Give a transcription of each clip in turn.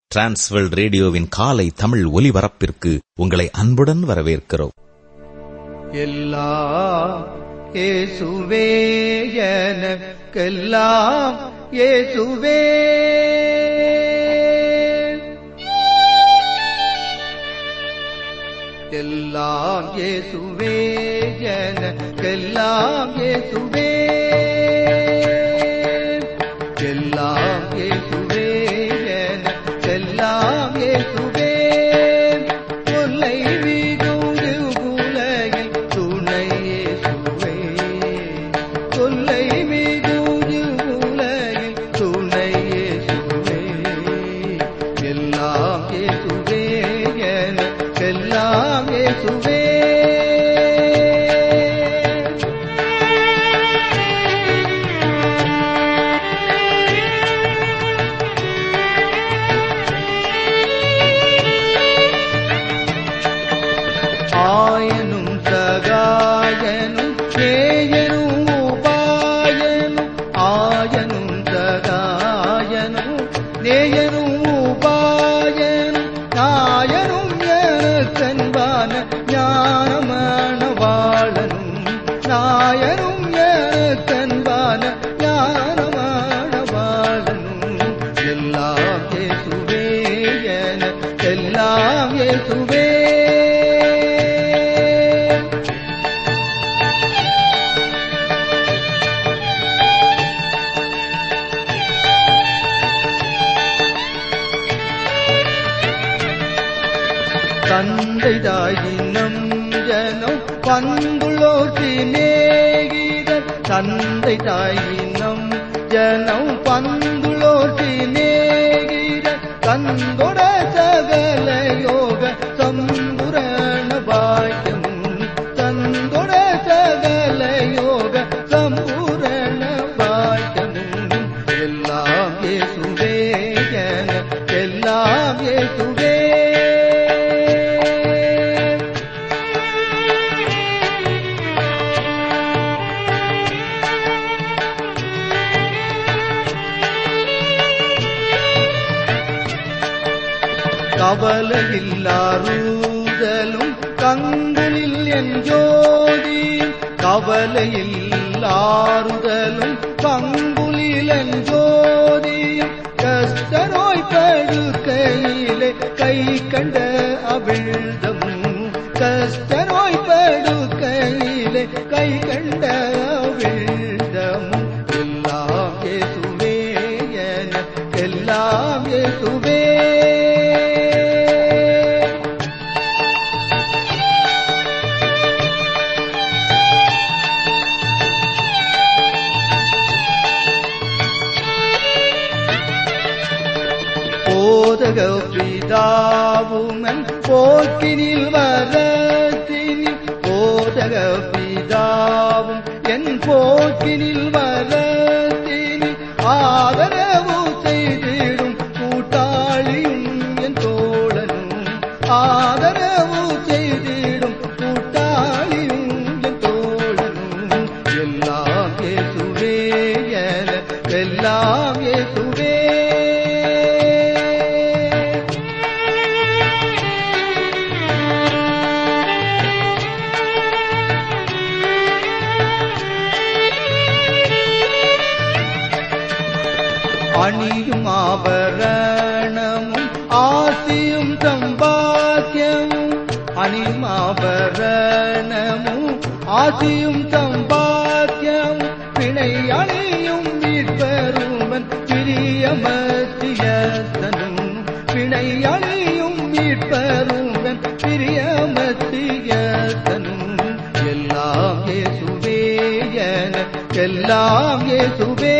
Transworld ரேடியோவின் காலை தமிழ் ஒலிபரப்பிற்கு உங்களை அன்புடன் வரவேற்கிறோம் எல்லாம் இயேசுவே எனக்கெல்லாம் இயேசுவே எல்லாம் இயேசுவே எனக்கெல்லாம் இயேசுவே எல்லாம் இயேசுவே எனக்கெல்லாம் இயேசுவே கொல்லை மிகுந்து உலகில் துணை இயேசுவே கொல்லை மிகுந்து உலகில் துணை இயேசுவே எல்லாம் இயேசுவே எனக்கெல்லாம் இயேசுவே ஆயனும் சகாயனும் நேயனும் உபாயனும் ஆயனும் சகாயனும் நேயனும் உபாயனும் நாயனும் எனக்கன்பான ஞானமான வாழனும் நாயனும் எனக்கன்பான ஞானமான வாழனும் எல்லாம் இயேசுவே என எல்லாம் இயேசுவே தந்தை தாயினம் ஜனம் பந்துளோசி நேகிதர் தந்தை தாயினம் ஜனம் பந்துளோசி நேகிதர் கந்தொட சகல யோக சம்புரண பாக்கியமும் தந்தொட சகல யோக சம்பூரண பாக்கியமும் எல்லாம் இயேசுவே என எல்லாம் இயேசுவே கவலையில்லாருதலும் கண்களில் என் ஜோதி கவலையில்லாருதலும் கங்குலில் என் ஜோதியும் கஷ்ட நோய் படுக்கையிலே கை கண்ட அவிழ்தமும் கஷ்ட நோய் படுக்கையிலே கை கண்ட அவிழ்தமும் எல்லாம் இயேசுவே என எல்லாம் இயேசுவே போதக பிதாவுமன் போக்கினில் வரத்தினி போதக பிதாவும் என் போக்கினில் வரத்தினி ஆதரவு செய்திடும் கூட்டாளியும் என் தோழனும் ஆதரவு செய்திடும் கூட்டாளியும் என் தோழனும் எல்லாம் இயேசுவே என எல்லாம் இயேசுவே அணியும் ஆபரணமும் ஆசியும் சம்பாத்தியமும் அணியும் ஆபரணமும் ஆசியும் சம்பாத்தியமும் பிணை அணியும் மீட்பருமன் பிரியமத்தியத்தனும் பிணை அணியும் மீட்பருமன் பிரியமத்தியத்தனும் எல்லாம் இயேசுவே என எல்லாம் இயேசுவே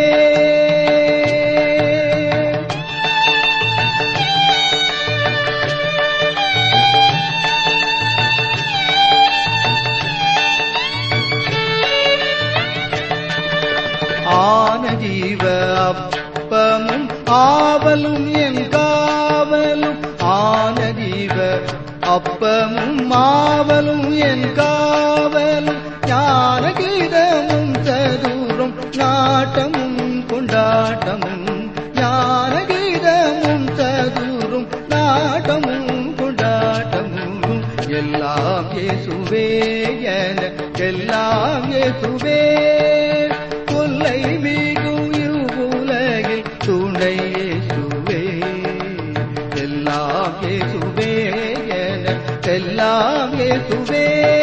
ஆன ஜீவ அப்பமும் ஆவலும் என் காவலும் ஆன ஜீவ அப்பமும் ஆவலும் என் காவலும் ஞான கீதமும் சதுரம் நாட்டமும் கொண்டாட்டமும் ஞான கீதமும் சதுரம் கூடும் நாட்டமும் கொண்டாட்டமும் எல்லாம் இயேசுவே என எல்லாம் இயேசுவே கொல்லை மிகும் இவ்வுலகில் துணை இயேசுவே எல்லாம் இயேசுவே என எல்லாம் இயேசுவே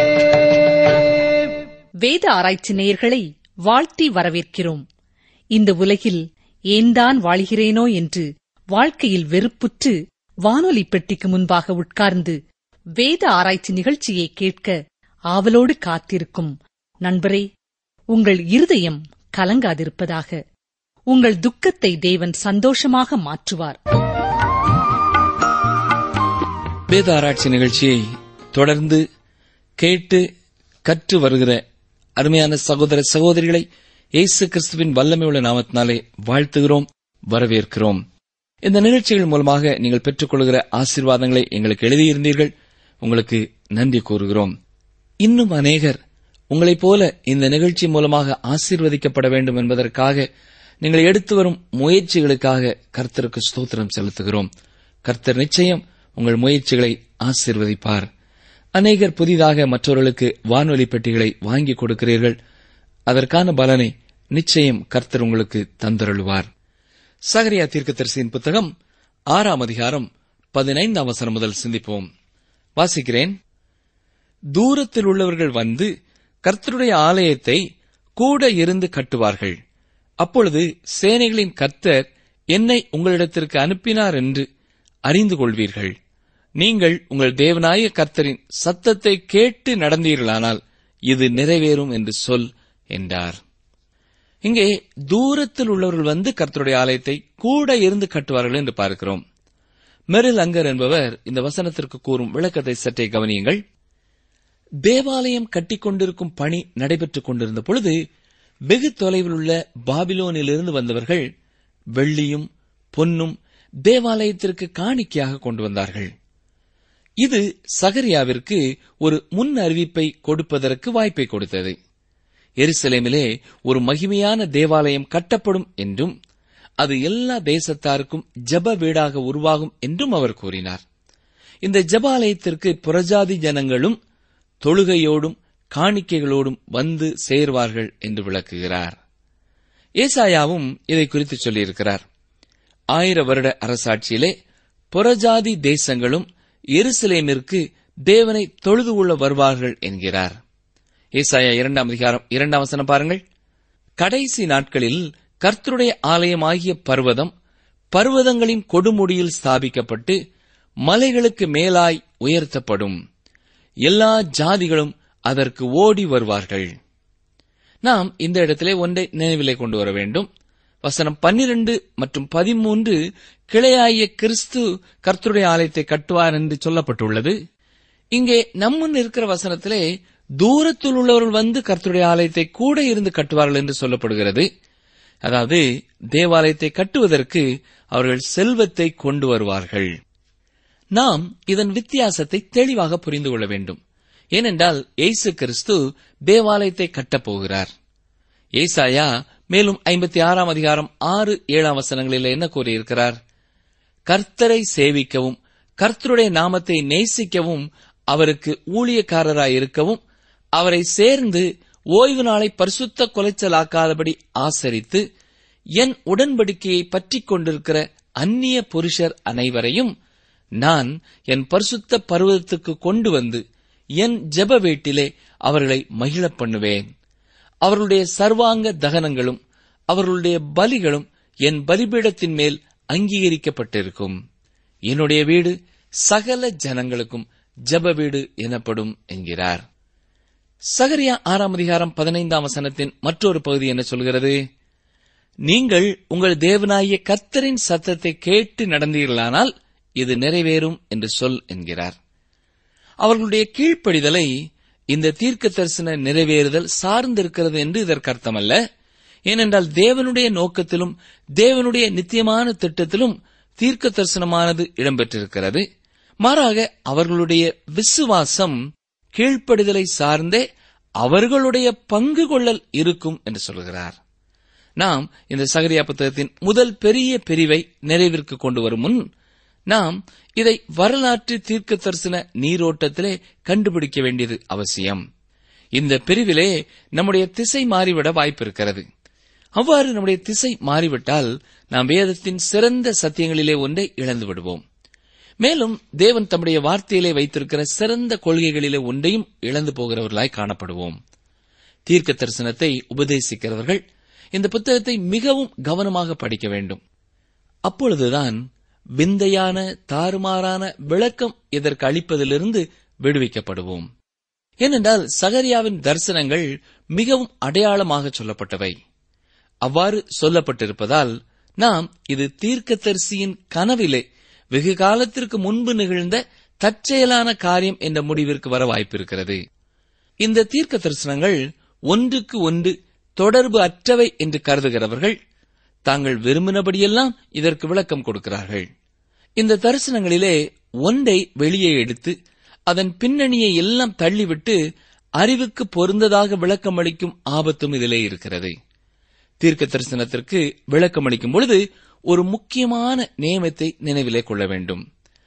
வேத ஆராய்ச்சி நேயர்களை வாழ்த்தி வரவேற்கிறோம் இந்த உலகில் ஏன்தான் வாழ்கிறேனோ என்று வாழ்க்கையில் வெறுப்புற்று வானொலி பெட்டிக்கு முன்பாக உட்கார்ந்து வேத ஆராய்ச்சி நிகழ்ச்சியை கேட்க ஆவலோடு காத்திருக்கும் நண்பரே உங்கள் இருதயம் கலங்காதிருப்பதாக உங்கள் துக்கத்தை தேவன் சந்தோஷமாக மாற்றுவார் வேத ஆராய்ச்சி நிகழ்ச்சியை தொடர்ந்து கேட்டு கற்று வருகிற அருமையான சகோதர சகோதரிகளை இயேசு கிறிஸ்துவின் வல்லமை உள்ள நாமத்தினாலே வாழ்த்துகிறோம் வரவேற்கிறோம் இந்த நிகழ்ச்சிகள் மூலமாக நீங்கள் பெற்றுக்கொள்கிற ஆசீர்வாதங்களை எங்களுக்கு எழுதியிருந்தீர்கள் உங்களுக்கு நன்றி கூறுகிறோம் இன்னும் அநேகர் உங்களைப் போல இந்த நிகழ்ச்சி மூலமாக ஆசீர்வதிக்கப்பட வேண்டும் என்பதற்காக நீங்கள் எடுத்து வரும் முயற்சிகளுக்காக கர்த்தருக்கு ஸ்தோத்திரம் செலுத்துகிறோம் கர்த்தர் நிச்சயம் உங்கள் முயற்சிகளை ஆசீர்வதிப்பார் அநேகர் புதிதாக மற்றவர்களுக்கு வானொலி பெட்டிகளை வாங்கி கொடுக்கிறீர்கள் அதற்கான பலனை நிச்சயம் கர்த்தர் உங்களுக்கு தந்தருளுவார் சகரியா தீர்க்கதரிசியின் புத்தகம் ஆறாம் அதிகாரம் பதினைந்தாம் வசனம் முதல் சிந்திப்போம் வாசிக்கிறேன் தூரத்தில் உள்ளவர்கள் வந்து கர்த்தருடைய ஆலயத்தை கூட இருந்து கட்டுவார்கள் அப்பொழுது சேனைகளின் கர்த்தர் என்னை உங்களிடத்திற்கு அனுப்பினார் என்று அறிந்து கொள்வீர்கள் நீங்கள் உங்கள் தேவனாய கர்த்தரின் சத்தத்தை கேட்டு நடந்தீர்களானால் இது நிறைவேறும் என்று சொல் என்றார் இங்கே தூரத்தில் உள்ளவர்கள் வந்து கர்த்தருடைய ஆலயத்தை கூட இருந்து கட்டுவார்கள் என்று பார்க்கிறோம் மெரில் அங்கர் என்பவர் இந்த வசனத்திற்கு கூறும் விளக்கத்தை சற்றே கவனியுங்கள் தேவாலயம் கட்டிக்கொண்டிருக்கும் பணி நடைபெற்றுக் கொண்டிருந்த பொழுது வெகு தொலைவில் உள்ள பாபிலோனிலிருந்து வந்தவர்கள் வெள்ளியும் பொன்னும் தேவாலயத்திற்கு காணிக்கையாக கொண்டு வந்தார்கள் இது சகரியாவிற்கு ஒரு முன் அறிவிப்பை கொடுப்பதற்கு வாய்ப்பை கொடுத்தது எருசலேமிலே ஒரு மகிமையான தேவாலயம் கட்டப்படும் என்றும் அது எல்லா தேசத்தாருக்கும் ஜப வீடாக உருவாகும் என்றும் அவர் கூறினார் இந்த ஜபாலயத்திற்கு புறஜாதி ஜனங்களும் தொழுகையோடும் காணிக்கைகளோடும் வந்து சேர்வார்கள் என்று விளக்குகிறார் ஏசாயாவும் இதை குறித்து சொல்லியிருக்கிறார் ஆயிர வருட அரசாட்சியிலே புறஜாதி தேசங்களும் எருசலேமிற்கு தேவனை தொழுது கொள்ள வருவார்கள் என்கிறார் ஏசாயா இரண்டாம் அதிகாரம் இரண்டாம் வசனம் பாருங்கள் கடைசி நாட்களில் கர்த்தருடைய ஆலயமாகிய பர்வதம் பர்வதங்களின் கொடுமுடியில் ஸ்தாபிக்கப்பட்டு மலைகளுக்கு மேலாய் உயர்த்தப்படும் எல்லா ஜாதிகளும் அதற்கு ஓடி வருவார்கள் நாம் இந்த இடத்திலே ஒன்றை நினைவிலே கொண்டு வர வேண்டும் வசனம் பன்னிரண்டு மற்றும் பதிமூன்று கிளையாய கிறிஸ்து கர்த்தருடைய ஆலயத்தை கட்டுவார் என்று சொல்லப்பட்டுள்ளது இங்கே நம்முன் இருக்கிற வசனத்திலே தூரத்தில் உள்ளவர்கள் வந்து கர்த்தருடைய ஆலயத்தை கூட இருந்து கட்டுவார்கள் என்று சொல்லப்படுகிறது அதாவது தேவாலயத்தை கட்டுவதற்கு அவர்கள் செல்வத்தை கொண்டு வருவார்கள் நாம் இதன் வித்தியாசத்தை தெளிவாக புரிந்து கொள்ள வேண்டும் ஏனென்றால் இயேசு கிறிஸ்து தேவாலயத்தை கட்டப்போகிறார் ஏசாயா மேலும் ஐம்பத்தி ஆறாம் அதிகாரம் ஆறு ஏழாம் வசனங்களில் என்ன கூறியிருக்கிறார் கர்த்தரை சேவிக்கவும் கர்த்தருடைய நாமத்தை நேசிக்கவும் அவருக்கு ஊழியக்காரராய் இருக்கவும் அவரை சேர்ந்து ஓய்வு நாளை பரிசுத்த கொலைச்சலாக்காதபடி ஆசரித்து என் உடன்படிக்கையை பற்றிக் கொண்டிருக்கிற அந்நிய புருஷர் அனைவரையும் நான் என் பரிசுத்த பருவத்துக்கு கொண்டு வந்து என் ஜெப வீட்டிலே அவர்களை மகிழப் பண்ணுவேன் அவர்களுடைய சர்வாங்க தகனங்களும் அவர்களுடைய பலிகளும் என் பலிபீடத்தின் மேல் அங்கீகரிக்கப்பட்டிருக்கும் என்னுடைய வீடு சகல ஜனங்களுக்கும் ஜெப வீடு எனப்படும் என்கிறார் சகரியா ஆறாம் அதிகாரம் பதினைந்தாம் வசனத்தின் மற்றொரு பகுதி என்ன சொல்கிறது நீங்கள் உங்கள் தேவனாகிய கர்த்தரின் சத்தத்தை கேட்டு நடந்தீர்களானால் இது நிறைவேறும் என்று சொல் என்கிறார் அவர்களுடைய கீழ்ப்படிதலை இந்த தீர்க்க தரிசன நிறைவேறுதல் சார்ந்திருக்கிறது என்று இதற்கு அர்த்தமல்ல ஏனென்றால் தேவனுடைய நோக்கத்திலும் தேவனுடைய நித்தியமான திட்டத்திலும் தீர்க்க தரிசனமானது இடம்பெற்றிருக்கிறது மாறாக அவர்களுடைய விசுவாசம் கீழ்ப்படிதலை சார்ந்தே அவர்களுடைய பங்கு கொள்ளல் இருக்கும் என்று சொல்கிறார் நாம் இந்த சகரியா புத்தகத்தின் முதல் பெரிய பிரிவை நிறைவிற்கு கொண்டு வரும் முன் நாம் இதை வரலாற்று தீர்க்க தரிசன நீரோட்டத்திலே கண்டுபிடிக்க வேண்டியது அவசியம் இந்த பிரிவிலே நம்முடைய திசை மாறிவிட வாய்ப்பு இருக்கிறது அவ்வாறு நம்முடைய திசை மாறிவிட்டால் நாம் வேதத்தின் சிறந்த சத்தியங்களிலே ஒன்றை இழந்து விடுவோம் மேலும் தேவன் தம்முடைய வார்த்தையிலே வைத்திருக்கிற சிறந்த கொள்கைகளிலே ஒன்றையும் இழந்து போகிறவர்களாய் காணப்படுவோம் தீர்க்க தரிசனத்தை உபதேசிக்கிறவர்கள் இந்த புத்தகத்தை மிகவும் கவனமாக படிக்க வேண்டும் அப்பொழுதுதான் விந்தையான தாறுமாறான விளக்கம் இதற்கு அளிப்பதிலிருந்து விடுவிக்கப்படுவோம் ஏனென்றால் சகரியாவின் தரிசனங்கள் மிகவும் அடையாளமாக சொல்லப்பட்டவை அவ்வாறு சொல்லப்பட்டிருப்பதால் நாம் இது தீர்க்கதரிசியின் கனவிலே வெகு காலத்திற்கு முன்பு நிகழ்ந்த தற்செயலான காரியம் என்ற முடிவிற்கு வர வாய்ப்பிருக்கிறது இந்த தீர்க்க தரிசனங்கள் ஒன்றுக்கு ஒன்று தொடர்பு அற்றவை என்று கருதுகிறவர்கள் தாங்கள் விரும்பினபடியெல்லாம் இதற்கு விளக்கம் கொடுக்கிறார்கள் இந்த தரிசனங்களிலே ஒன்றை வெளியே எடுத்து அதன் பின்னணியை எல்லாம் தள்ளிவிட்டு அறிவுக்கு பொருந்ததாக விளக்கம் அளிக்கும் ஆபத்தும் இதிலே இருக்கிறது தீர்க்க தரிசனத்திற்கு விளக்கம் அளிக்கும் பொழுது ஒரு முக்கியமான நியமத்தை நினைவிலே கொள்ள வேண்டும்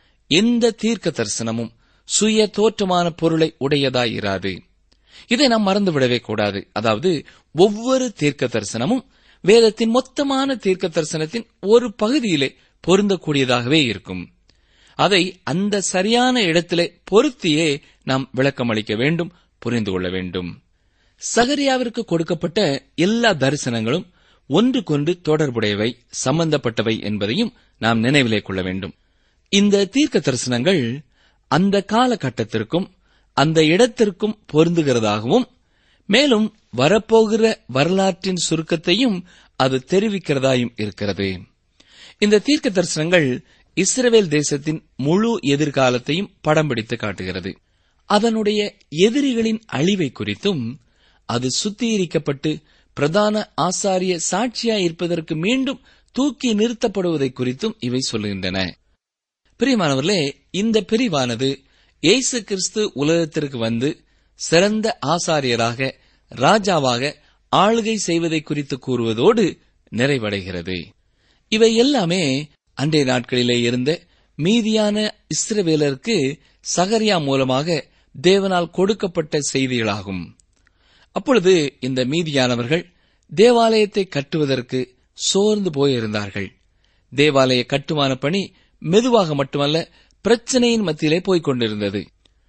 எந்த தீர்க்க தரிசனமும் சுய தோற்றமான பொருளை உடையதாயிராது இதை நாம் மறந்துவிடவே கூடாது அதாவது ஒவ்வொரு தீர்க்க தரிசனமும் வேதத்தின் மொத்தமான தீர்க்க தரிசனத்தின் ஒரு பகுதியிலே பொருந்தக்கூடியதாகவே இருக்கும் அதை அந்த சரியான இடத்திலே பொருத்தியே நாம் விளக்கம் அளிக்க வேண்டும் புரிந்து கொள்ள வேண்டும் சகரியாவிற்கு கொடுக்கப்பட்ட எல்லா தரிசனங்களும் ஒன்றுக்கொன்று தொடர்புடையவை சம்பந்தப்பட்டவை என்பதையும் நாம் நினைவிலே கொள்ள வேண்டும் இந்த தீர்க்க தரிசனங்கள் அந்த காலகட்டத்திற்கும் அந்த இடத்திற்கும் பொருந்துகிறதாகவும் மேலும் வரப்போகிற வரலாற்றின் சுருக்கத்தையும் அது தெரிவிக்கிறதாயும் இருக்கிறது இந்த தீர்க்க தரிசனங்கள் இஸ்ரவேல் தேசத்தின் முழு எதிர்காலத்தையும் படம் பிடித்து காட்டுகிறது அதனுடைய எதிரிகளின் அழிவை குறித்தும் அது சுத்திகரிக்கப்பட்டு பிரதான ஆசாரிய சாட்சியாய் இருப்பதற்கு மீண்டும் தூக்கி நிறுத்தப்படுவதை குறித்தும் இவை சொல்லுகின்றன பிரியமானவர்களே இந்த பிரிவானது இயேசு கிறிஸ்து உலகத்திற்கு வந்து சிறந்த ஆசாரியராக ராஜாவாக ஆளுகை செய்வதை குறித்து கூறுவதோடு நிறைவடைகிறது இவை எல்லாமே அன்றைய நாட்களிலே இருந்த மீதியான இஸ்ரவேலருக்கு சகரியா மூலமாக தேவனால் கொடுக்கப்பட்ட செய்திகளாகும் அப்பொழுது இந்த மீதியானவர்கள் தேவாலயத்தை கட்டுவதற்கு சோர்ந்து போயிருந்தார்கள் தேவாலய கட்டுமான பணி மெதுவாக மட்டுமல்ல பிரச்சனையின் மத்தியிலே போய்க் கொண்டிருந்தது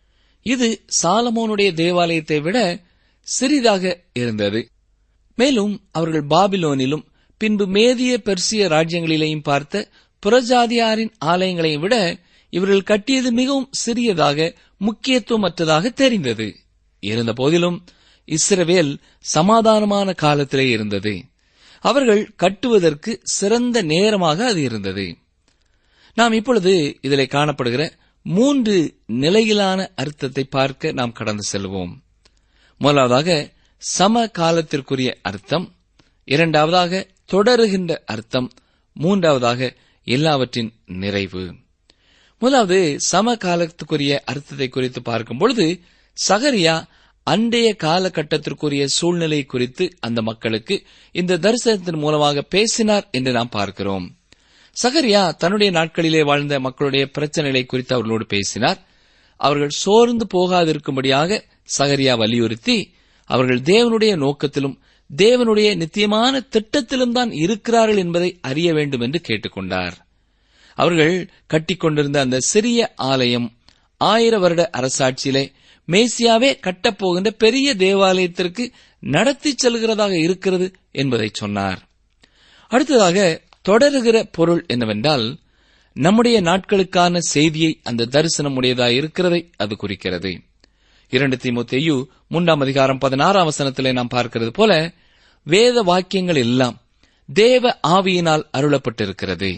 இது சாலமோனுடைய தேவாலயத்தை விட சிறிதாக இருந்தது மேலும் அவர்கள் பாபிலோனிலும் பின்பு மேதிய பெர்சிய ராஜ்யங்களிலேயும் பார்த்த புறஜாதியாரின் ஆலயங்களையும் விட இவர்கள் கட்டியது மிகவும் சிறியதாக முக்கியத்துவமற்றதாக தெரிந்தது இருந்த போதிலும் இஸ்ரவேல் சமாதானமான காலத்திலே இருந்தது அவர்கள் கட்டுவதற்கு சிறந்த நேரமாக அது இருந்தது நாம் இப்பொழுது இதிலே காணப்படுகிற மூன்று நிலையிலான அர்த்தத்தை பார்க்க நாம் கடந்து செல்வோம் முதலாவதாக சம காலத்திற்குரிய அர்த்தம் இரண்டாவதாக தொடருகின்ற அர்த்தம் மூன்றாவதாக எல்லாவற்றின் நிறைவு முதலாவது சம காலத்துக்குரிய அர்த்தத்தை குறித்து பார்க்கும் பொழுது சகரியா அன்றைய காலகட்டத்திற்குரிய சூழ்நிலை குறித்து அந்த மக்களுக்கு இந்த தரிசனத்தின் மூலமாக பேசினார் என்று நாம் பார்க்கிறோம் சகரியா தன்னுடைய நாட்களிலே வாழ்ந்த மக்களுடைய பிரச்சனைகளை குறித்து அவர்களோடு பேசினார் அவர்கள் சோர்ந்து போகாதிருக்கும்படியாக சகரியா வலியுறுத்தி அவர்கள் தேவனுடைய நோக்கத்திலும் தேவனுடைய நித்தியமான திட்டத்திலும் தான் இருக்கிறார்கள் என்பதை அறிய வேண்டும் என்று கேட்டுக்கொண்டார் அவர்கள் கட்டிக்கொண்டிருந்த அந்த சிறிய ஆலயம் ஆயிர வருட அரசாட்சியிலே மேசியாவே கட்டப்போகின்ற பெரிய தேவாலயத்திற்கு நடத்தி செல்கிறதாக இருக்கிறது என்பதை சொன்னார் அடுத்ததாக தொடருகிற பொருள் என்னவென்றால் நம்முடைய நாட்களுக்கான செய்தியை அந்த தரிசனம் உடையதாய் இருக்கிறதை அது குறிக்கிறது இரண்டு தீமுத்தேயு மூன்றாம் அதிகாரம் பதினாறாம் வசனத்திலே நாம் பார்க்கிறது போல வேத வாக்கியங்கள் எல்லாம் தேவ ஆவியினால் அருளப்பட்டிருக்கிறது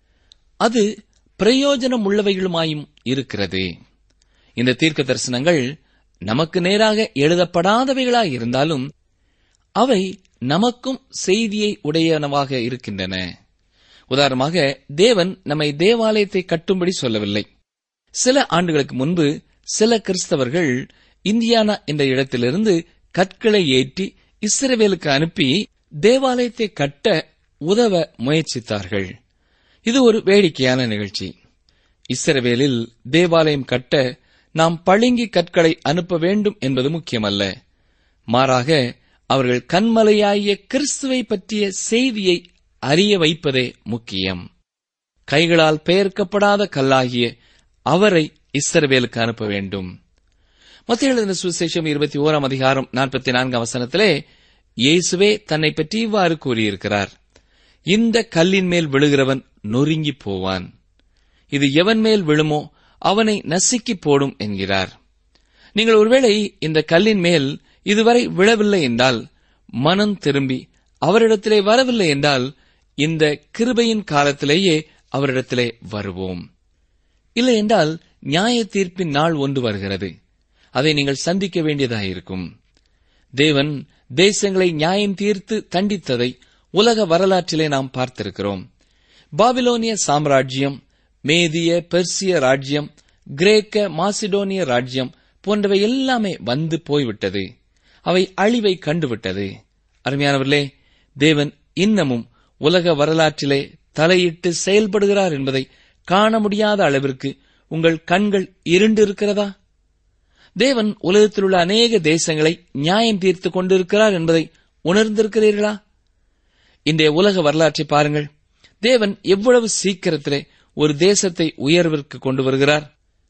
அது பிரயோஜனம் உள்ளவைகளுமாயும் இருக்கிறது இந்த தீர்க்க தரிசனங்கள் நமக்கு நேராக எழுதப்படாதவைகளாய் இருந்தாலும் அவை நமக்கும் செய்தியை உடையனவாக இருக்கின்றன உதாரணமாக தேவன் நம்மை தேவாலயத்தை கட்டும்படி சொல்லவில்லை சில ஆண்டுகளுக்கு முன்பு சில கிறிஸ்தவர்கள் இந்தியானா என்ற இடத்திலிருந்து கற்களை ஏற்றி இஸ்ரவேலுக்கு அனுப்பி தேவாலயத்தை கட்ட உதவ முயற்சித்தார்கள் இது ஒரு வேடிக்கையான நிகழ்ச்சி இஸ்ரவேலில் தேவாலயம் கட்ட நாம் பளிங்கி கற்களை அனுப்ப வேண்டும் என்பது முக்கியமல்ல மாறாக அவர்கள் கண்மலையாகிய கிறிஸ்துவை பற்றிய செய்தியை அறிய வைப்பதே முக்கியம் கைகளால் பெயர்க்கப்படாத கல்லாகிய அவரை இஸ்ரவேலுக்கு அனுப்ப வேண்டும் மத்திய எழுதின சுவிசேஷம் இருபத்தி ஓராம் அதிகாரம் நாற்பத்தி நான்காம் வசனத்திலே இயேசுவே தன்னை பற்றி இவ்வாறு கூறியிருக்கிறார் இந்த கல்லின் மேல் விழுகிறவன் நொறுங்கி போவான் இது எவன் மேல் விழுமோ அவனை நசுக்கி போடும் என்கிறார் நீங்கள் ஒருவேளை இந்த கல்லின் மேல் இதுவரை விழவில்லை என்றால் மனம் திரும்பி அவரிடத்திலே வரவில்லை என்றால் இந்த கிருபையின் காலத்திலேயே அவரிடத்திலே வருவோம் இல்லை என்றால் நியாய தீர்ப்பின் நாள் ஒன்று வருகிறது அதை நீங்கள் சந்திக்க வேண்டியதாயிருக்கும் தேவன் தேசங்களை நியாயம் தீர்த்து தண்டித்ததை உலக வரலாற்றிலே நாம் பார்த்திருக்கிறோம் பாபிலோனிய சாம்ராஜ்யம் மேதிய பெர்சிய ராஜ்யம் கிரேக்க மாசிடோனிய ராஜ்யம் போன்றவை எல்லாமே வந்து போய்விட்டது அவை அழிவை கண்டுவிட்டது அருமையானவர்களே தேவன் இன்னமும் உலக வரலாற்றிலே தலையிட்டு செயல்படுகிறார் என்பதை காண முடியாத அளவிற்கு உங்கள் கண்கள் இருண்டு இருக்கிறதா தேவன் உலகத்தில் உள்ள அநேக தேசங்களை நியாயம் தீர்த்து கொண்டிருக்கிறார் என்பதை உணர்ந்திருக்கிறீர்களா இன்றைய உலக வரலாற்றை பாருங்கள் தேவன் எவ்வளவு சீக்கிரத்திலே ஒரு தேசத்தை உயர்விற்கு கொண்டு வருகிறார்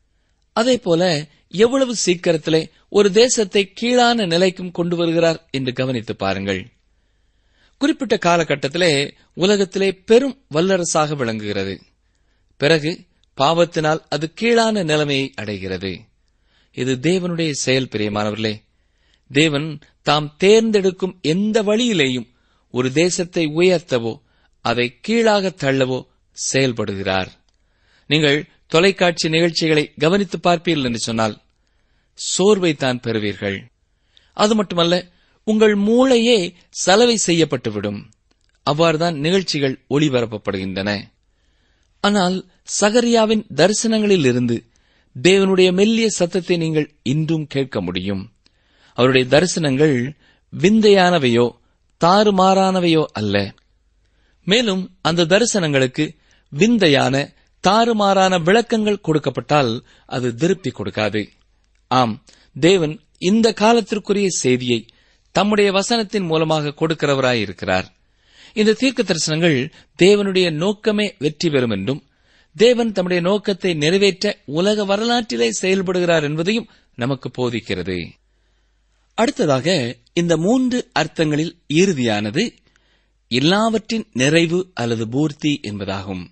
அதே போல எவ்வளவு சீக்கிரத்திலே ஒரு தேசத்தை கீழான நிலைக்கும் கொண்டு வருகிறார் என்று கவனித்து பாருங்கள் குறிப்பிட்ட காலகட்டத்திலே உலகத்திலே பெரும் வல்லரசாக விளங்குகிறது பிறகு பாவத்தினால் அது கீழான நிலைமையை அடைகிறது இது தேவனுடைய செயல் பிரியமானவர்களே தேவன் தாம் தேர்ந்தெடுக்கும் எந்த வழியிலேயும் ஒரு தேசத்தை உயர்த்தவோ அதை கீழாக தள்ளவோ செயல்படுகிறார் நீங்கள் தொலைக்காட்சி நிகழ்ச்சிகளை கவனித்து பார்ப்பீர்கள் என்று சொன்னால் சோர்வைத்தான் பெறுவீர்கள் அது மட்டுமல்ல உங்கள் மூளையே சலவை செய்யப்பட்டுவிடும் அவ்வாறுதான் நிகழ்ச்சிகள் ஒளிபரப்பப்படுகின்றன ஆனால் சகரியாவின் தரிசனங்களில் இருந்து தேவனுடைய மெல்லிய சத்தத்தை நீங்கள் இன்றும் கேட்க முடியும் அவருடைய தரிசனங்கள் விந்தையானவையோ தாறுமாறானவையோ அல்ல மேலும் அந்த தரிசனங்களுக்கு விந்தையான தாறுமாறான விளக்கங்கள் கொடுக்கப்பட்டால் அது திருப்தி கொடுக்காது ஆம் தேவன் இந்த காலத்திற்குரிய செய்தியை தம்முடைய வசனத்தின் மூலமாக கொடுக்கிறவராயிருக்கிறார் இந்த தீர்க்க தரிசனங்கள் தேவனுடைய நோக்கமே வெற்றி பெறும் என்றும் தேவன் தம்முடைய நோக்கத்தை நிறைவேற்ற உலக வரலாற்றிலே செயல்படுகிறார் என்பதையும் நமக்கு போதிக்கிறது அடுத்ததாக இந்த மூன்று அர்த்தங்களில் இறுதியானது எல்லாவற்றின் நிறைவு அல்லது பூர்த்தி என்பதாகும்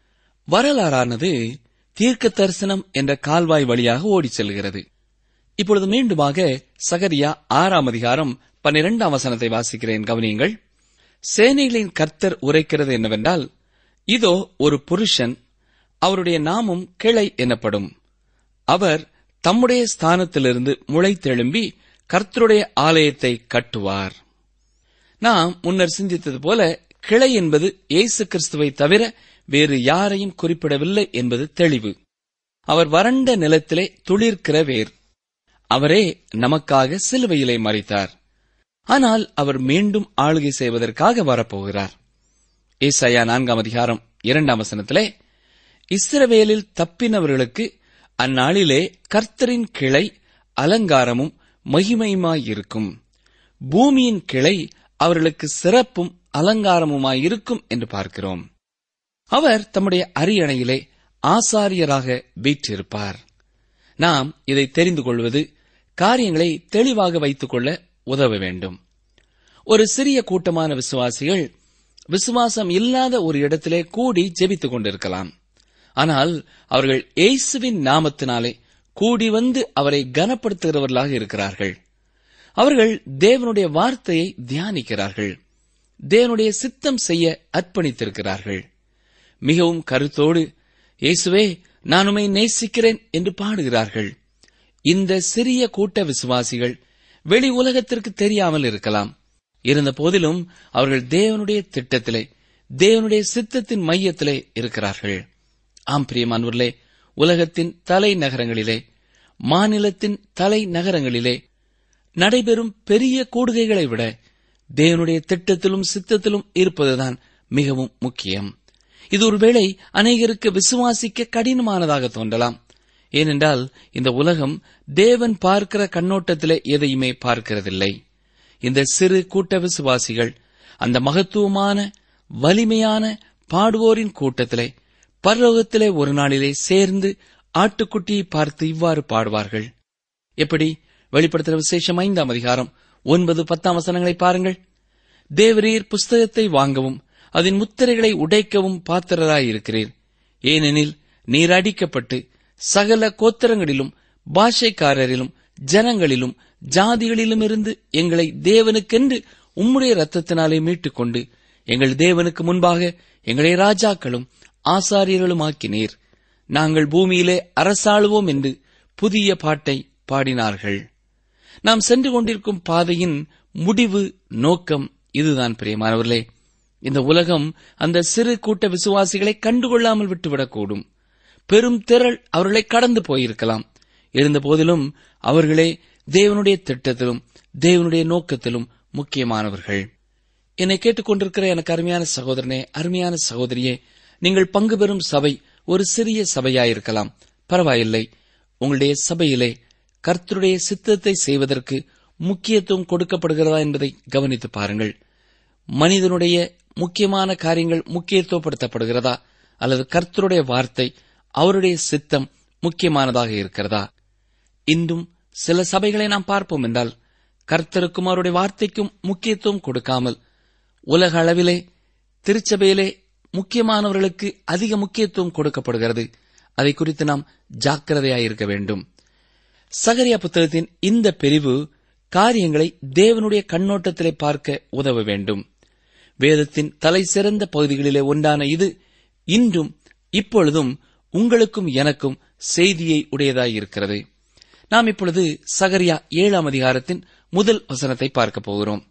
வரலாறானது தீர்க்க தரிசனம் என்ற கால்வாய் வழியாக ஓடிச் செல்கிறது இப்பொழுது மீண்டுமாக சகரியா ஆறாம் அதிகாரம் பன்னிரெண்டாம் வசனத்தை வாசிக்கிறேன் கவனியுங்கள் சேனைகளின் கர்த்தர் உரைக்கிறது என்னவென்றால் இதோ ஒரு புருஷன் அவருடைய நாமம் கிளை எனப்படும் அவர் தம்முடைய ஸ்தானத்திலிருந்து முளைத்தெழும்பி கர்த்தருடைய ஆலயத்தை கட்டுவார் நாம் முன்னர் சிந்தித்தது போல கிளை என்பது இயேசு கிறிஸ்துவை தவிர வேறு யாரையும் குறிப்பிடவில்லை என்பது தெளிவு அவர் வறண்ட நிலத்திலே துளிர்க்கிற வேர் அவரே நமக்காக சிலுவையிலே மறித்தார் ஆனால் அவர் மீண்டும் ஆளுகை செய்வதற்காக வரப்போகிறார் ஏசாயா நான்காம் அதிகாரம் இரண்டாம் வசனத்திலே இஸ்ரவேலில் தப்பினவர்களுக்கு அந்நாளிலே கர்த்தரின் கிளை அலங்காரமும் மகிமையுமாயிருக்கும் பூமியின் கிளை அவர்களுக்கு சிறப்பும் அலங்காரமுமாயிருக்கும் என்று பார்க்கிறோம் அவர் தம்முடைய அரியணையிலே ஆசாரியராக வீற்றிருப்பார் நாம் இதை தெரிந்து கொள்வது காரியங்களை தெளிவாக வைத்துக் கொள்ள உதவ வேண்டும் ஒரு சிறிய கூட்டமான விசுவாசிகள் விசுவாசம் இல்லாத ஒரு இடத்திலே கூடி ஜெபித்துக் கொண்டிருக்கலாம் ஆனால் அவர்கள் இயேசுவின் நாமத்தினாலே கூடி வந்து அவரை கனப்படுத்துகிறவர்களாக இருக்கிறார்கள் அவர்கள் தேவனுடைய வார்த்தையை தியானிக்கிறார்கள் தேவனுடைய சித்தம் செய்ய அர்ப்பணித்திருக்கிறார்கள் மிகவும் கருத்தோடு இயேசுவே நான் உம்மை நேசிக்கிறேன் என்று பாடுகிறார்கள் இந்த சிறிய கூட்ட விசுவாசிகள் வெளி உலகத்திற்கு தெரியாமல் இருக்கலாம் இருந்த போதிலும் அவர்கள் தேவனுடைய திட்டத்திலே தேவனுடைய சித்தத்தின் மையத்திலே இருக்கிறார்கள் ஆம் பிரியமானவர்களே உலகத்தின் தலைநகரங்களிலே மாநிலத்தின் தலைநகரங்களிலே நடைபெறும் பெரிய கூடுகைகளை விட தேவனுடைய திட்டத்திலும் சித்தத்திலும் இருப்பதுதான் மிகவும் முக்கியம் இது ஒருவேளை அநேகருக்கு விசுவாசிக்க கடினமானதாக தோன்றலாம் ஏனென்றால் இந்த உலகம் தேவன் பார்க்கிற கண்ணோட்டத்திலே எதையுமே பார்க்கிறதில்லை இந்த சிறு கூட்ட விசுவாசிகள் அந்த மகத்துவமான வலிமையான பாடுவோரின் கூட்டத்திலே பரலோகத்திலே ஒரு நாளிலே சேர்ந்து ஆட்டுக்குட்டியை பார்த்து இவ்வாறு பாடுவார்கள் எப்படி வெளிப்படுத்துகிற விசேஷம் ஐந்தாம் அதிகாரம் ஒன்பது பத்தாம் வசனங்களை பாருங்கள் தேவரீர் புஸ்தகத்தை வாங்கவும் அதன் முத்திரைகளை உடைக்கவும் பாத்திரராயிருக்கிறீர் ஏனெனில் நீர் அடிக்கப்பட்டு சகல கோத்திரங்களிலும் பாஷைக்காரரிலும் ஜனங்களிலும் ஜாதிகளிலும் இருந்து எங்களை தேவனுக்கென்று உம்முடைய ரத்தத்தினாலே மீட்டுக்கொண்டு எங்கள் தேவனுக்கு முன்பாக எங்களை ராஜாக்களும் ஆசாரியர்களுமாக்கினீர் நாங்கள் பூமியிலே அரசாளுவோம் என்று புதிய பாட்டை பாடினார்கள் நாம் சென்று கொண்டிருக்கும் பாதையின் முடிவு நோக்கம் இதுதான் பிரியமானவர்களே இந்த உலகம் அந்த சிறு கூட்ட விசுவாசிகளை கண்டுகொள்ளாமல் விட்டுவிடக்கூடும் பெரும் திரள் அவர்களை கடந்து போயிருக்கலாம் இருந்த போதிலும் அவர்களே தேவனுடைய திட்டத்திலும் தேவனுடைய நோக்கத்திலும் முக்கியமானவர்கள் என்னை கேட்டுக்கொண்டிருக்கிற எனக்கு அருமையான சகோதரனே அருமையான சகோதரியே நீங்கள் பங்கு பெறும் சபை ஒரு சிறிய சபையாயிருக்கலாம் பரவாயில்லை உங்களுடைய சபையிலே கர்த்தருடைய சித்தத்தை செய்வதற்கு முக்கியத்துவம் கொடுக்கப்படுகிறதா என்பதை கவனித்து பாருங்கள் மனிதனுடைய முக்கியமான காரியங்கள் முக்கியத்துவப்படுத்தப்படுகிறதா அல்லது கர்த்தருடைய வார்த்தை அவருடைய சித்தம் முக்கியமானதாக இருக்கிறதா இன்றும் சில சபைகளை நாம் பார்ப்போம் என்றால் கர்த்தருக்கும் அவருடைய வார்த்தைக்கும் முக்கியத்துவம் கொடுக்காமல் உலக அளவிலே திருச்சபையிலே முக்கியமானவர்களுக்கு அதிக முக்கியத்துவம் கொடுக்கப்படுகிறது அதை குறித்து நாம் ஜாக்கிரதையாயிருக்க வேண்டும் சகரியா புத்தகத்தின் இந்த பிரிவு காரியங்களை தேவனுடைய கண்ணோட்டத்திலே பார்க்க உதவ வேண்டும் வேதத்தின் தலை சிறந்த பகுதிகளிலே ஒன்றான இது இன்றும் இப்பொழுதும் உங்களுக்கும் எனக்கும் செய்தியை உடையதாயிருக்கிறது நாம் இப்பொழுது சகரியா ஏழாம் அதிகாரத்தின் முதல் வசனத்தை பார்க்க போகிறோம்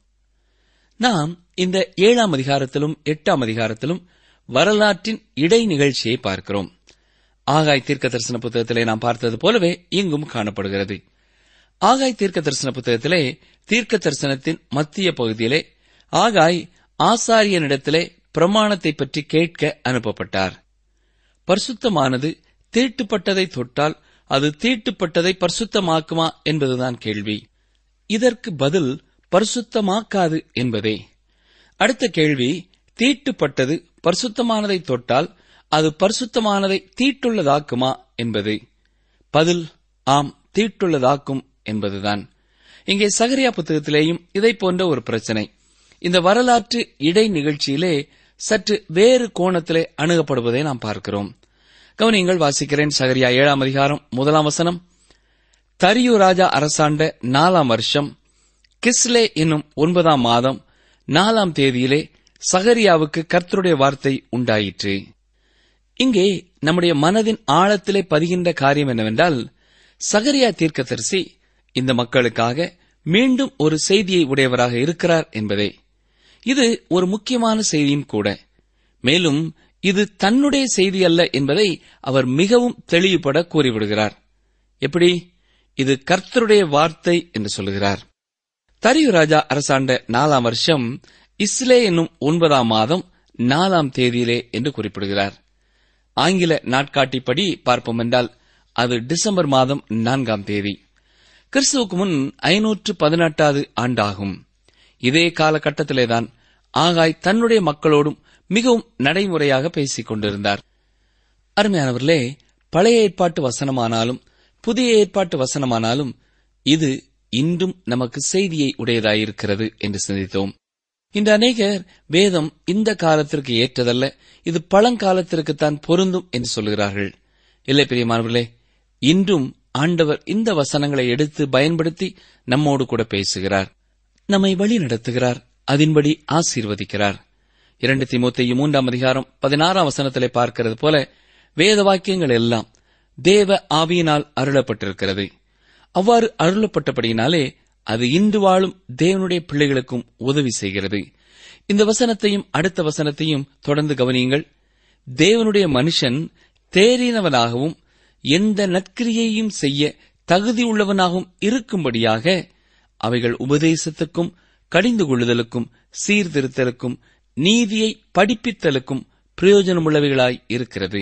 நாம் இந்த ஏழாம் அதிகாரத்திலும் எட்டாம் அதிகாரத்திலும் வரலாற்றின் இடை நிகழ்ச்சியை பார்க்கிறோம் ஆகாய் தீர்க்க தரிசன புத்தகத்திலே நாம் பார்த்தது போலவே இங்கும் காணப்படுகிறது ஆகாய் தீர்க்க தரிசன புத்தகத்திலே தீர்க்க தரிசனத்தின் மத்திய பகுதியிலே ஆகாய் ஆசாரியனிடத்திலே பிரமாணத்தை பற்றி கேட்க அனுப்பப்பட்டார் பரிசுத்தமானது தீட்டுப்பட்டதை தொட்டால் அது தீட்டுப்பட்டதை பரிசுத்தமாக்குமா என்பதுதான் கேள்வி இதற்கு பதில் பரிசுத்தமாக்காது என்பதே அடுத்த கேள்வி தீட்டுப்பட்டது பரிசுத்தமானதை தொட்டால் அது பரிசுத்தமானதை தீட்டுள்ளதாக்குமா என்பது பதில் ஆம் தீட்டுள்ளதாக்கும் என்பதுதான் இங்கே சகரியா புத்தகத்திலேயும் இதை போன்ற ஒரு பிரச்சனை இந்த வரலாற்று இடை நிகழ்ச்சியிலே சற்று வேறு கோணத்திலே அணுகப்படுவதை நாம் பார்க்கிறோம் கவனியங்கள் வாசிக்கிறேன் சகரியா ஏழாம் அதிகாரம் முதலாம் வசனம் தரியு ராஜா அரசாண்ட நாலாம் வருஷம் கிஸ்லே என்னும் ஒன்பதாம் மாதம் நாலாம் தேதியிலே சகரியாவுக்கு கர்த்தருடைய வார்த்தை உண்டாயிற்று இங்கே நம்முடைய மனதின் ஆழத்திலே பதிகின்ற காரியம் என்னவென்றால் சகரியா தீர்க்கதரிசி இந்த மக்களுக்காக மீண்டும் ஒரு செய்தியை உடையவராக இருக்கிறார் என்பதே இது ஒரு முக்கியமான செய்தியும் கூட மேலும் இது தன்னுடைய செய்தி அல்ல என்பதை அவர் மிகவும் தெளிவுபட கூறிவிடுகிறார் எப்படி இது கர்த்தருடைய வார்த்தை என்று சொல்லுகிறார் தரியு ராஜா அரசாண்ட நாலாம் வருஷம் இஸ்லே என்னும் ஒன்பதாம் மாதம் நாலாம் தேதியிலே என்று குறிப்பிடுகிறார் ஆங்கில நாட்காட்டிப்படி பார்ப்போம் என்றால் அது டிசம்பர் மாதம் நான்காம் தேதி கிறிஸ்துவுக்கு முன் ஐநூற்று பதினெட்டாவது ஆண்டாகும் இதே காலகட்டத்திலேதான் ஆகாய் தன்னுடைய மக்களோடும் மிகவும் நடைமுறையாக பேசிக் கொண்டிருந்தார் அருமையானவர்களே பழைய ஏற்பாட்டு வசனமானாலும் புதிய ஏற்பாட்டு வசனமானாலும் இது இன்றும் நமக்கு செய்தியை உடையதாயிருக்கிறது என்று சிந்தித்தோம் இன்று அநேகர் வேதம் இந்த காலத்திற்கு ஏற்றதல்ல இது பழங்காலத்திற்குத்தான் பொருந்தும் என்று சொல்கிறார்கள் இல்லை பிரியமானவர்களே இன்றும் ஆண்டவர் இந்த வசனங்களை எடுத்து பயன்படுத்தி நம்மோடு கூட பேசுகிறார் நம்மை வழி நடத்துகிறார் அதன்படி ஆசீர்வதிக்கிறார் இரண்டு திமுத்தையும் மூன்றாம் அதிகாரம் பதினாறாம் வசனத்திலே பார்க்கிறது போல வேத வாக்கியங்கள் எல்லாம் தேவ ஆவியினால் அருளப்பட்டிருக்கிறது அவ்வாறு அருளப்பட்டபடியினாலே அது இன்று வாழும் தேவனுடைய பிள்ளைகளுக்கும் உதவி செய்கிறது இந்த வசனத்தையும் அடுத்த வசனத்தையும் தொடர்ந்து கவனியுங்கள் தேவனுடைய மனுஷன் தேறினவனாகவும் எந்த நற்கிரியையும் செய்ய தகுதியுள்ளவனாகவும் இருக்கும்படியாக அவைகள் உபதேசத்துக்கும் கடிந்து கொள்ளுதலுக்கும் சீர்திருத்தலுக்கும் நீதியை படிப்பித்தலுக்கும் பிரயோஜனமுள்ளவைகளாய் இருக்கிறது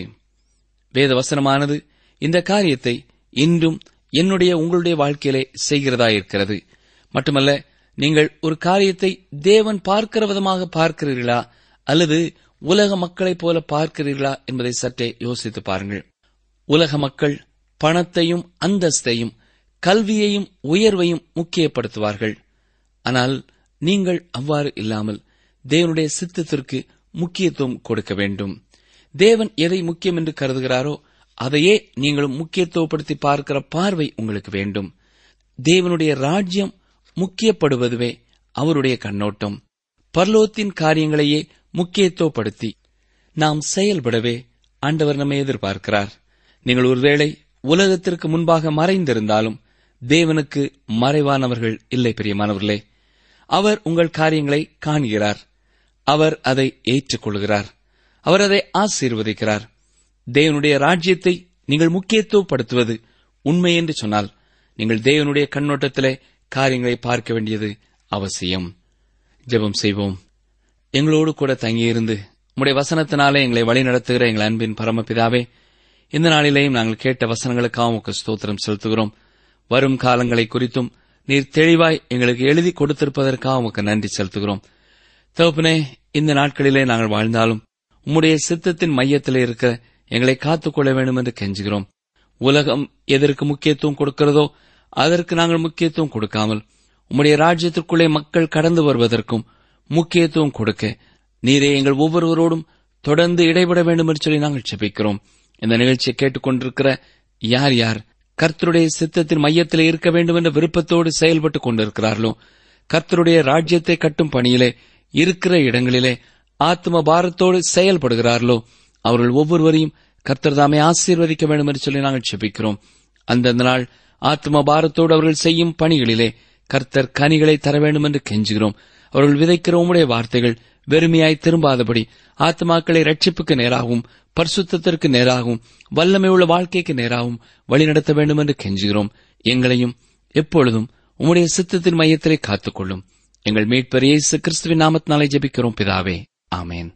வேத வசனமானது இந்த காரியத்தை இன்றும் என்னுடைய உங்களுடைய வாழ்க்கையிலே செய்கிறதா இருக்கிறது மட்டுமல்ல நீங்கள் ஒரு காரியத்தை தேவன் பார்க்கிற விதமாக பார்க்கிறீர்களா அல்லது உலக மக்களைப் போல பார்க்கிறீர்களா என்பதை சற்றே யோசித்து பாருங்கள் உலக மக்கள் பணத்தையும் அந்தஸ்தையும் கல்வியையும் உயர்வையும் முக்கியப்படுத்துவார்கள் ஆனால் நீங்கள் அவ்வாறு இல்லாமல் தேவனுடைய சித்தத்திற்கு முக்கியத்துவம் கொடுக்க வேண்டும் தேவன் எதை முக்கியம் என்று கருதுகிறாரோ அதையே நீங்களும் முக்கியத்துவப்படுத்தி பார்க்கிற பார்வை உங்களுக்கு வேண்டும் தேவனுடைய ராஜ்யம் முக்கியப்படுவதுவே அவருடைய கண்ணோட்டம் பர்லோத்தின் காரியங்களையே முக்கியத்துவப்படுத்தி நாம் செயல்படவே ஆண்டவர் நம்மை எதிர்பார்க்கிறார் நீங்கள் ஒருவேளை உலகத்திற்கு முன்பாக மறைந்திருந்தாலும் தேவனுக்கு மறைவானவர்கள் இல்லை பிரியமானவர்களே அவர் உங்கள் காரியங்களை காண்கிறார் அவர் அதை ஏற்றுக்கொள்கிறார் அவர் அதை ஆசீர்வதிக்கிறார் தேவனுடைய ராஜ்யத்தை நீங்கள் முக்கியத்துவப்படுத்துவது உண்மை என்று சொன்னால் நீங்கள் தேவனுடைய கண்ணோட்டத்திலே காரியங்களை பார்க்க வேண்டியது அவசியம் ஜெபம் செய்வோம் எங்களோடு கூட தங்கியிருந்து உம்முடைய வசனத்தினாலே எங்களை வழிநடத்துகிற எங்கள் அன்பின் பரமபிதாவே இந்த நாளிலேயும் நாங்கள் கேட்ட வசனங்களுக்காக உமக்கு ஸ்தோத்திரம் செலுத்துகிறோம் வரும் காலங்களை குறித்தும் நீர் தெளிவாய் எங்களுக்கு எழுதி கொடுத்திருப்பதற்காக உமக்கு நன்றி செலுத்துகிறோம் தகப்பனே இந்த நாட்களிலே நாங்கள் வாழ்ந்தாலும் உம்முடைய சித்தத்தின் மையத்திலே இருக்கிற எங்களை காத்துக்கொள்ள வேண்டும் என்று கெஞ்சுகிறோம் உலகம் எதற்கு முக்கியத்துவம் கொடுக்கிறதோ அதற்கு நாங்கள் முக்கியத்துவம் கொடுக்காமல் உம்முடைய ராஜ்யத்திற்குள்ளே மக்கள் கடந்து வருவதற்கும் முக்கியத்துவம் கொடுக்க நீரே எங்கள் ஒவ்வொருவரோடும் தொடர்ந்து இடைபட வேண்டும் என்று சொல்லி நாங்கள் செபிக்கிறோம் இந்த நிகழ்ச்சியை கேட்டுக்கொண்டிருக்கிற யார் யார் கர்த்தருடைய சித்தத்தின் மையத்திலே இருக்க வேண்டும் என்ற விருப்பத்தோடு செயல்பட்டுக் கொண்டிருக்கிறார்களோ கர்த்தருடைய ராஜ்யத்தை கட்டும் பணியிலே இருக்கிற இடங்களிலே ஆத்ம பாரத்தோடு செயல்படுகிறார்களோ அவர்கள் ஒவ்வொருவரையும் கர்த்தர் தாமே ஆசீர்வதிக்க வேண்டும் என்று சொல்லி நாங்கள் செபிக்கிறோம் அந்தந்த நாள் ஆத்ம பாரத்தோடு அவர்கள் செய்யும் பணிகளிலே கர்த்தர் கனிகளை தர வேண்டும் என்று கெஞ்சுகிறோம் அவர்கள் விதைக்கிற உம்முடைய வார்த்தைகள் வெறுமையாய் திரும்பாதபடி ஆத்மாக்களை ரட்சிப்புக்கு நேராகவும் பரிசுத்தத்திற்கு நேராகவும் வல்லமை உள்ள வாழ்க்கைக்கு நேராகவும் வழிநடத்த வேண்டும் என்று கெஞ்சுகிறோம் எங்களையும் எப்பொழுதும் உம்முடைய சித்தத்தின் மையத்திலே காத்துக்கொள்ளும் எங்கள் மீட்பர் இயேசு கிறிஸ்துவின் நாமத்தினாலே ஜெபிக்கிறோம் பிதாவே ஆமேன்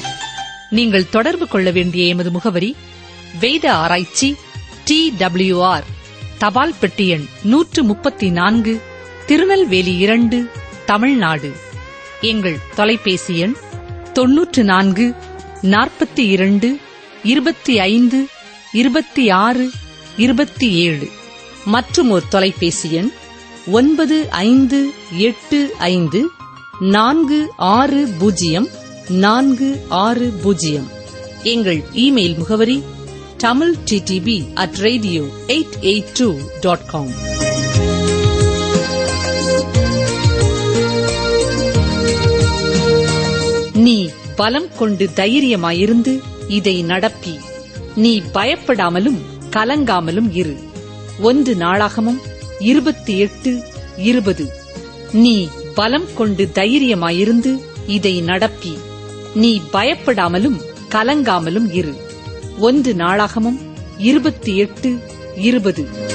நீங்கள் தொடர்பு கொள்ள வேண்டிய எமது முகவரி வேத ஆராய்ச்சி டி ஆர் தபால் பெட்டி எண் நூற்று முப்பத்தி நான்கு திருநெல்வேலி இரண்டு தமிழ்நாடு எங்கள் தொலைபேசி எண் தொன்னூற்று நான்கு நாற்பத்தி இரண்டு இருபத்தி ஐந்து இருபத்தி ஆறு இருபத்தி ஏழு மற்றும் ஒரு தொலைபேசி எண் ஒன்பது ஐந்து எட்டு ஐந்து நான்கு ஆறு பூஜ்ஜியம் நான்கு ஆறு பூஜ்ஜியம் எங்கள் இமெயில் முகவரி Tamil T D P at radio eight eight two dot com நீ பலம் கொண்டு தைரியமாயிருந்து இதை நடப்பி நீ பயப்படாமலும் கலங்காமலும் இரு ஒன்று நாளாகமும் இருபத்தி எட்டு இருபது நீ பலம் கொண்டு தைரியமாயிருந்து இதை நடப்பி நீ பயப்படாமலும் கலங்காமலும் இரு ஒன்று நாளாகமும் இருபத்தி எட்டு இருபது